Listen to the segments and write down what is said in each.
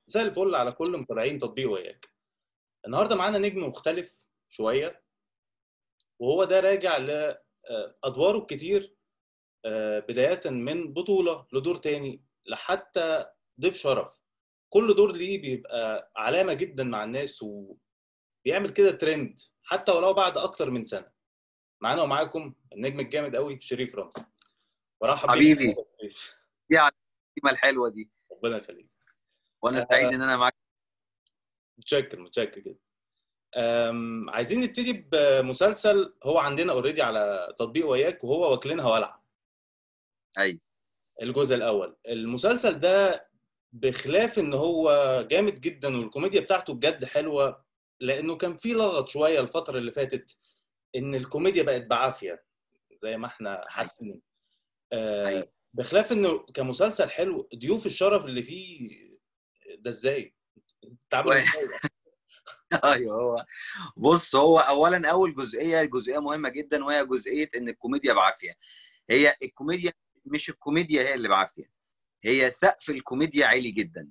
مساء الفل على كل متابعين تطبيق وياك النهارده معانا نجم مختلف شويه وهو ده راجع لادواره الكتير آه، بدايه من بطوله لدور تاني لحتى ضيف شرف كل دور ليه بيبقى علامه جدا مع الناس وبيعمل كده ترند حتى ولو بعد اكتر من سنه معانا ومعاكم النجم الجامد قوي شريف رمزي برحب بيك حبيبي. يا شريف. يعني الكلمه الحلوه دي ربنا يخليك وانا آه. سعيد ان انا معاك متشكر متشكر جدا أم، عايزين نبتدي بمسلسل هو عندنا اوريدي على تطبيق وياك وهو واكلينها ولع ايوه الجزء الاول المسلسل ده بخلاف ان هو جامد جدا والكوميديا بتاعته بجد حلوه لانه كان فيه لغط شويه الفتره اللي فاتت ان الكوميديا بقت بعافيه زي ما احنا حاسين آه، أيوة. بخلاف انه كمسلسل حلو ضيوف الشرف اللي فيه ده ازاي؟ تعمل و- ازاي؟ ايوه هو بص هو اولا اول جزئيه جزئيه مهمه جدا وهي جزئيه ان الكوميديا بعافيه هي الكوميديا مش الكوميديا هي اللي بعافيه هي سقف الكوميديا عالي جدا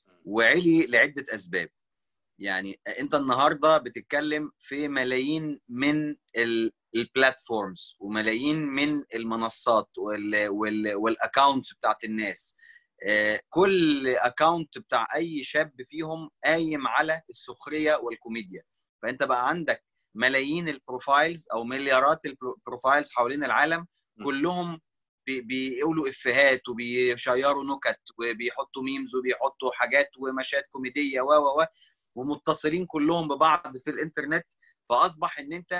وعلي لعده اسباب يعني انت النهارده بتتكلم في ملايين من ال- البلاتفورمز وملايين من المنصات وال وال والاكونتس بتاعت الناس آه، كل اكونت بتاع اي شاب فيهم قايم على السخريه والكوميديا فانت بقى عندك ملايين البروفايلز او مليارات البروفايلز حوالين العالم م. كلهم بي- بيقولوا افيهات وبيشيروا نكت وبيحطوا ميمز وبيحطوا حاجات ومشاهد كوميديه و و و ومتصلين كلهم ببعض في الانترنت فاصبح ان انت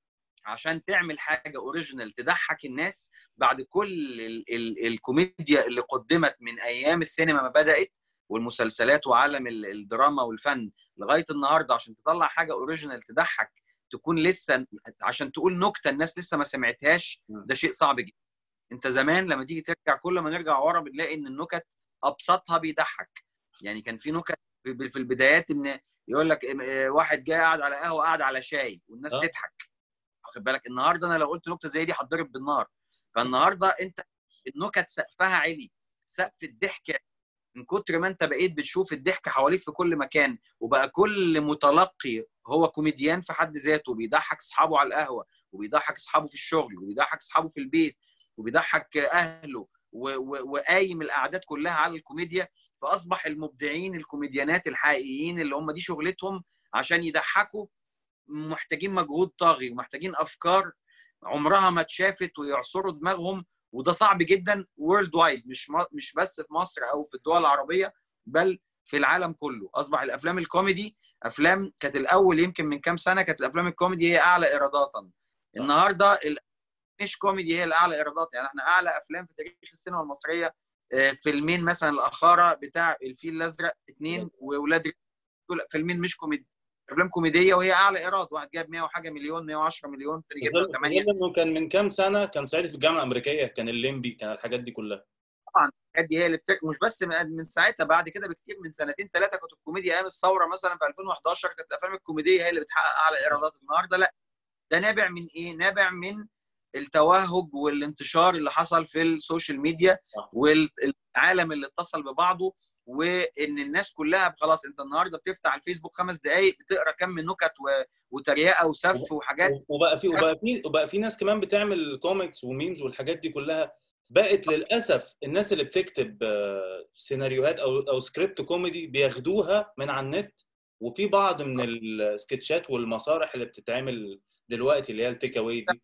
عشان تعمل حاجه اوريجينال تضحك الناس بعد كل ال ال الكوميديا اللي قدمت من ايام السينما ما بدات والمسلسلات وعالم ال- الدراما والفن لغايه النهارده عشان تطلع حاجه اوريجينال تضحك تكون لسه عشان تقول نكته الناس لسه ما سمعتهاش م. ده شيء صعب جدا انت زمان لما تيجي ترجع كل ما نرجع ورا بنلاقي ان النكت ابسطها بيضحك يعني كان في نكت في في البدايات ان يقول لك اه، واحد جاي قاعد على قهوه قاعد على شاي والناس اه. تضحك واخد بالك النهارده انا لو قلت نكته زي دي هتضرب بالنار فالنهارده انت النكت سقفها عالي سقف الضحك عالي. من كتر ما انت بقيت بتشوف الضحك حواليك في كل مكان وبقى كل متلقي هو كوميديان في حد ذاته بيضحك اصحابه على القهوه وبيضحك اصحابه في الشغل وبيضحك اصحابه في البيت وبيضحك اهله و- و- وقايم القعدات كلها على الكوميديا فاصبح المبدعين الكوميديانات الحقيقيين اللي هم دي شغلتهم عشان يضحكوا محتاجين مجهود طاغي ومحتاجين افكار عمرها ما اتشافت ويعصروا دماغهم وده صعب جدا وورلد وايد مش ما- مش بس في مصر او في الدول العربيه بل في العالم كله اصبح الافلام الكوميدي افلام كانت الاول يمكن من كام سنه كانت الافلام الكوميدي هي اعلى ايرادات النهارده ال- مش كوميدي هي الاعلى ايرادات يعني احنا اعلى افلام في تاريخ السينما المصريه آه، فيلمين مثلا الاخاره بتاع الفيل الازرق اثنين واولاد رزق، دول فيلمين مش كوميدي افلام كوميديه وهي اعلى ايراد واحد جاب 100 وحاجه مليون 110 مليون تاني جاب له 8 بظل انه كان من كام سنه كان صعيدي في الجامعه الامريكيه كان الليمبي كان الحاجات دي كلها الحاجات دي هي اللي بتك... مش بس من من ساعتها بعد كده بكتير من سنتين ثلاثه كانت الكوميديا ايام الثوره مثلا في 2011 كانت الافلام الكوميديه هي اللي بتحقق اعلى ايرادات النهارده لا ده نابع من ايه؟ نابع من التوهج والانتشار اللي حصل في السوشيال ميديا صح. والعالم اللي اتصل ببعضه وان الناس كلها خلاص انت النهارده بتفتح الفيسبوك خمس دقائق بتقرا كم نكت و... وتريقه وسف وحاجات وبقى في وبقى في وبقى في ناس كمان بتعمل كوميكس وميمز والحاجات دي كلها بقت للاسف الناس اللي بتكتب آه، سيناريوهات او او سكريبت كوميدي بياخدوها من على النت وفي بعض من السكتشات والمسارح اللي بتتعمل دلوقتي اللي هي التيك اواي دي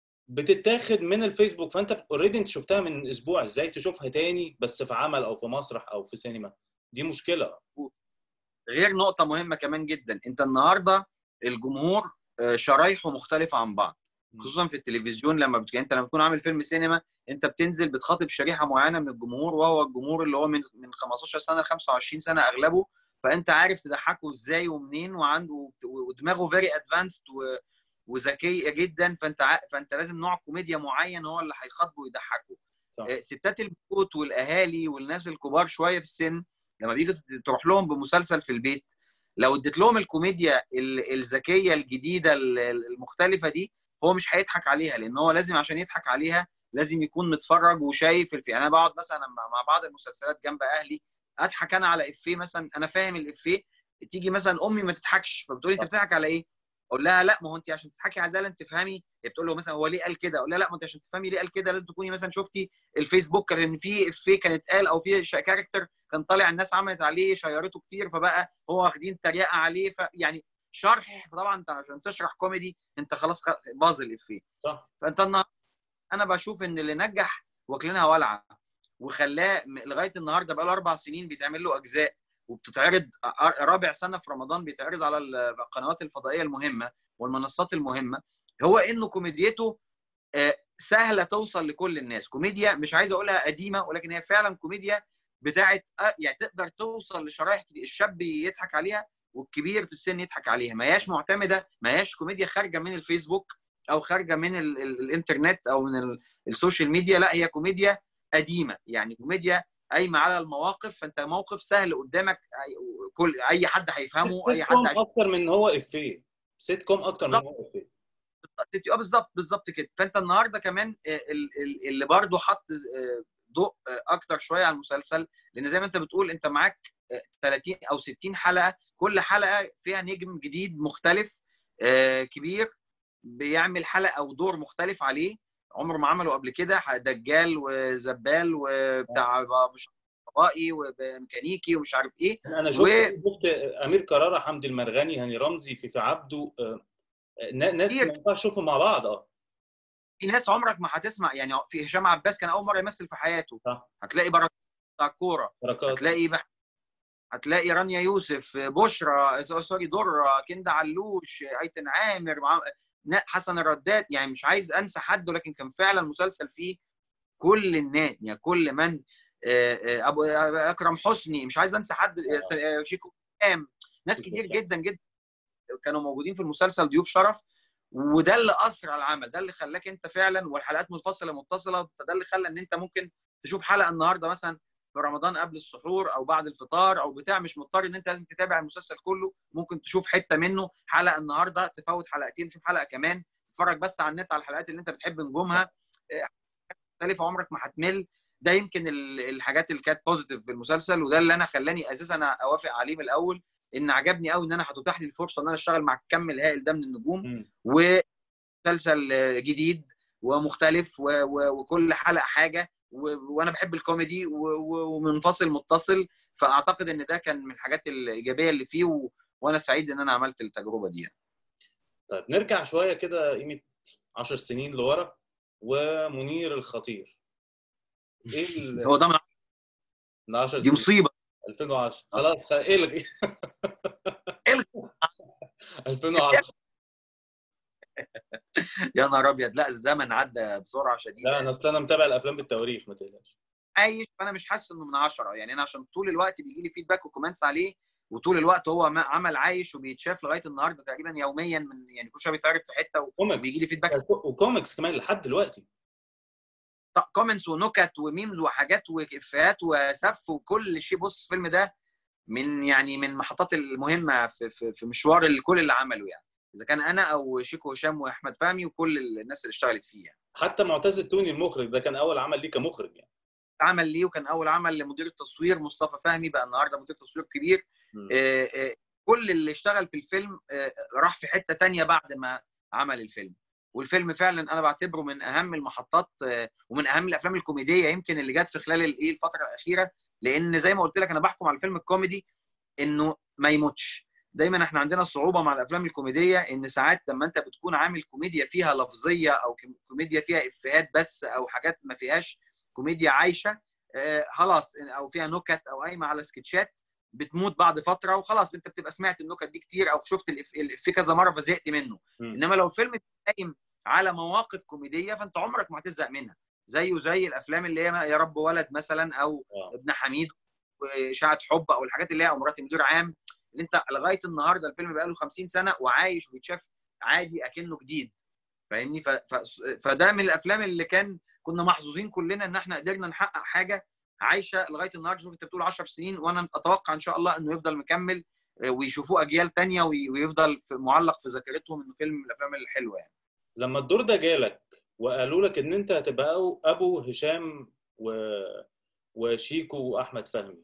بتتاخد من الفيسبوك فانت اوريدي انت شفتها من اسبوع ازاي تشوفها تاني بس في عمل او في مسرح او في سينما دي مشكله غير نقطة مهمة كمان جدا انت النهاردة الجمهور آه، شرايحه مختلفة عن بعض خصوصا في التلفزيون لما بت... انت لما بتكون عامل فيلم سينما انت بتنزل بتخاطب شريحة معينة من الجمهور وهو الجمهور اللي هو من من 15 سنة ل 25 سنة اغلبه فانت عارف تضحكه ازاي ومنين وعنده ودماغه فيري ادفانسد و... وذكية جدا فانت ع... فانت لازم نوع كوميديا معين هو اللي هيخاطبه ويضحكه صح آه، ستات البيوت والاهالي والناس الكبار شويه في السن لما بيجي تروح لهم بمسلسل في البيت لو اديت لهم الكوميديا ال- الذكيه الجديده ال- المختلفه دي هو مش هيضحك عليها لان هو لازم عشان يضحك عليها لازم يكون متفرج وشايف الفي انا بقعد مثلا مع مع بعض المسلسلات جنب اهلي اضحك انا على افيه مثلا انا فاهم الافيه تيجي مثلا امي ما تضحكش فبتقول لي انت بتضحك على ايه؟ اقول لها لا ما هو انت عشان تضحكي على ده لازم تفهمي هي بتقول له مثلا هو ليه قال كده اقول لها لا ما انت عشان تفهمي ليه قال كده لازم تكوني مثلا شفتي الفيسبوك كان في افيه كان اتقال او في كاركتر كان طالع الناس عملت عليه شيرته كتير فبقى هو واخدين تريقه عليه فيعني شرح فطبعا انت عشان تشرح كوميدي انت خلاص باظ الافيه صح فانت النهارده انا بشوف ان اللي نجح واكلينها ولعه وخلاه لغايه النهارده بقى له اربع سنين بيتعمل له اجزاء وبتتعرض رابع سنه في رمضان بيتعرض على القنوات الفضائيه المهمه والمنصات المهمه هو انه كوميديته سهله توصل لكل الناس كوميديا مش عايز اقولها قديمه ولكن هي فعلا كوميديا بتاعت يعني تقدر توصل لشرايح الشاب يضحك عليها والكبير في السن يضحك عليها ما هياش معتمده ما هياش كوميديا خارجه من الفيسبوك او خارجه من ال ال الانترنت او من السوشيال ميديا لا هي كوميديا قديمه يعني كوميديا قايمه على المواقف فانت موقف سهل قدامك كل اي حد هيفهمه اي حد هيفهمه اكتر من هو افيه سيت كوم اكتر من هو افيه اه بالظبط بالظبط كده فانت النهارده كمان اللي برضه حط ضوء اكتر شويه على المسلسل لان زي ما انت بتقول انت معاك 30 او 60 حلقه كل حلقه فيها نجم جديد مختلف كبير بيعمل حلقه او دور مختلف عليه عمره ما عمله قبل كده دجال وزبال وبتاع مش فضائي وميكانيكي ومش عارف ايه انا شفت و... شفت امير كرارة حمدي المرغني هاني رمزي في في عبده ناس ما ينفعش تشوفهم مع بعض اه في ناس عمرك ما هتسمع يعني في هشام عباس كان اول مره يمثل في حياته صح. هتلاقي بركات بتاع الكوره هتلاقي بح... هتلاقي رانيا يوسف بشرى سوري دره كندا علوش ايتن عامر مع... حسن الرداد يعني مش عايز انسى حد ولكن كان فعلا مسلسل فيه كل الناس يعني كل من ابو اكرم حسني مش عايز انسى حد شيكو كام ناس كتير جدا جدا كانوا موجودين في المسلسل ضيوف شرف وده اللي اثر على العمل ده اللي خلاك انت فعلا والحلقات منفصله متصله فده اللي خلى ان انت ممكن تشوف حلقه النهارده مثلا في رمضان قبل السحور او بعد الفطار او بتاع مش مضطر ان انت لازم تتابع المسلسل كله ممكن تشوف حته منه حلقه النهارده تفوت حلقتين تشوف حلقه كمان تتفرج بس على النت على الحلقات اللي انت بتحب نجومها مختلفه عمرك ما هتمل ده يمكن الحاجات اللي كانت بوزيتيف في المسلسل وده اللي انا خلاني اساسا انا اوافق عليه من الاول ان عجبني قوي ان انا هتتاح لي الفرصه ان انا اشتغل مع الكم الهائل ده من النجوم ومسلسل جديد ومختلف و... و... وكل حلقه حاجه و... وانا بحب الكوميدي ومنفصل متصل فاعتقد ان ده كان من الحاجات الايجابيه اللي فيه و... وانا سعيد ان انا عملت التجربه دي يعني. طيب نرجع شويه كده قيمه 10 سنين لورا ومنير الخطير ايه ال... هو ده من من 10 دي مصيبه 2010 خلاص الغي الغي 2010 يا نهار ابيض لا الزمن عدى بسرعه شديده لا انا اصل انا متابع الافلام بالتواريخ ما تقلقش عايش فانا مش حاسس انه من عشرة يعني انا عشان طول الوقت بيجي لي فيدباك وكومنتس عليه وطول الوقت هو عمل عايش وبيتشاف لغايه النهارده تقريبا يوميا من يعني كل شويه بيتعرض في حته وبيجي لي فيدباك وكوميكس كمان لحد دلوقتي كومنتس ونكت وميمز وحاجات وافيهات وسف وكل شيء بص الفيلم ده من يعني من المحطات المهمه في, في, في مشوار كل اللي عمله يعني اذا كان انا او شيكو هشام واحمد فهمي وكل الناس اللي اشتغلت فيه يعني. حتى معتز التوني المخرج ده كان اول عمل ليه كمخرج يعني عمل ليه وكان اول عمل لمدير التصوير مصطفى فهمي بقى النهارده مدير تصوير كبير آآ آآ كل اللي اشتغل في الفيلم راح في حته تانية بعد ما عمل الفيلم والفيلم فعلا انا بعتبره من اهم المحطات ومن اهم الافلام الكوميديه يمكن اللي جت في خلال الايه الفتره الاخيره لان زي ما قلت لك انا بحكم على الفيلم الكوميدي انه ما يموتش دايما احنا عندنا صعوبه مع الافلام الكوميديه ان ساعات لما انت بتكون عامل كوميديا فيها لفظيه او كوميديا فيها افيهات بس او حاجات ما فيهاش كوميديا عايشه آه خلاص او فيها نكت او قايمه على سكتشات بتموت بعد فتره وخلاص انت بتبقى سمعت النكت دي كتير او شفت الافيه كذا مره فزهقت منه م. انما لو الفيلم قايم على مواقف كوميديه فانت عمرك ما هتزهق منها زيه زي الافلام اللي هي يا رب ولد مثلا او آه. ابن حميد واشاعه حب او الحاجات اللي هي او مراتي مدير عام اللي انت لغايه النهارده الفيلم بقى له 50 سنه وعايش وبيتشاف عادي اكنه جديد فاهمني ف... ف... فده من الافلام اللي كان كنا محظوظين كلنا ان احنا قدرنا نحقق حاجه عايشه لغايه النهارده شوف انت بتقول 10 سنين وانا اتوقع ان شاء الله انه يفضل مكمل ويشوفوه اجيال تانية ويفضل في معلق في ذاكرتهم انه فيلم من الافلام الحلوه يعني لما الدور ده جالك وقالوا لك ان انت هتبقى ابو هشام و... وشيكو واحمد فهمي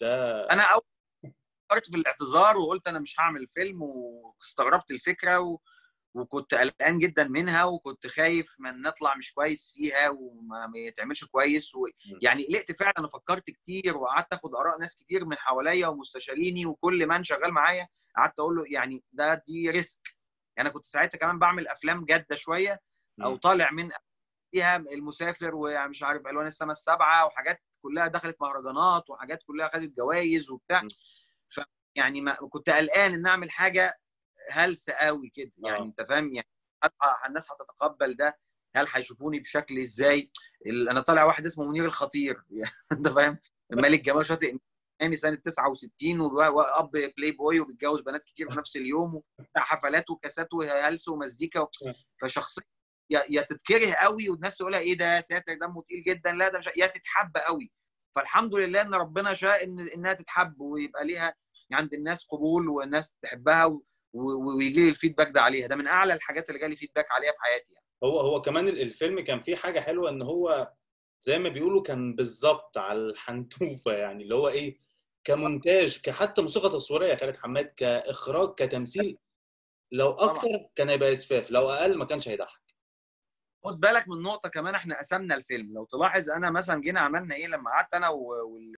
ده انا اول فكرت في الاعتذار وقلت انا مش هعمل فيلم واستغربت الفكره و... وكنت قلقان جدا منها وكنت خايف من نطلع مش كويس فيها وما ما يتعملش كويس و... يعني قلقت فعلا انا فكرت كتير وقعدت اخد اراء ناس كتير من حواليا ومستشاريني وكل من شغال معايا قعدت اقول له يعني ده دي ريسك يعني انا كنت ساعتها كمان بعمل افلام جاده شويه او مم. طالع من فيها المسافر ومش عارف الوان السماء السبعه وحاجات كلها دخلت مهرجانات وحاجات كلها خدت جوائز وبتاع م. ف يعني ما كنت قلقان ان اعمل حاجه هلسه قوي كده يعني آه. انت فاهم يعني هت- الناس هتتقبل ده هل هيشوفوني بشكل ازاي ال- انا طالع واحد اسمه منير الخطير انت فاهم ملك جمال شاطئ ميامي سنه 69 وب- واب بلاي بوي وبيتجوز بنات كتير في نفس اليوم وبتاع حفلات وكاسات وهلس ومزيكا و... فشخصيه يا يا تتكره قوي والناس تقولها ايه ده يا ساتر دمه تقيل جدا لا ده مش يا تتحب قوي فالحمد لله ان ربنا شاء ان انها تتحب ويبقى ليها عند الناس قبول والناس تحبها و... و... ويجي لي الفيدباك ده عليها ده من اعلى الحاجات اللي جالي فيدباك عليها في حياتي يعني. هو هو كمان ال- الفيلم كان فيه حاجه حلوه ان هو زي ما بيقولوا كان بالظبط على الحنتوفه يعني اللي هو ايه كمونتاج كحتى موسيقى تصويريه يا خالد حماد كاخراج كتمثيل لو اكتر كان هيبقى اسفاف لو اقل ما كانش هيضحك خد بالك من نقطه كمان احنا قسمنا الفيلم لو تلاحظ انا مثلا جينا عملنا ايه لما قعدت انا و- وال-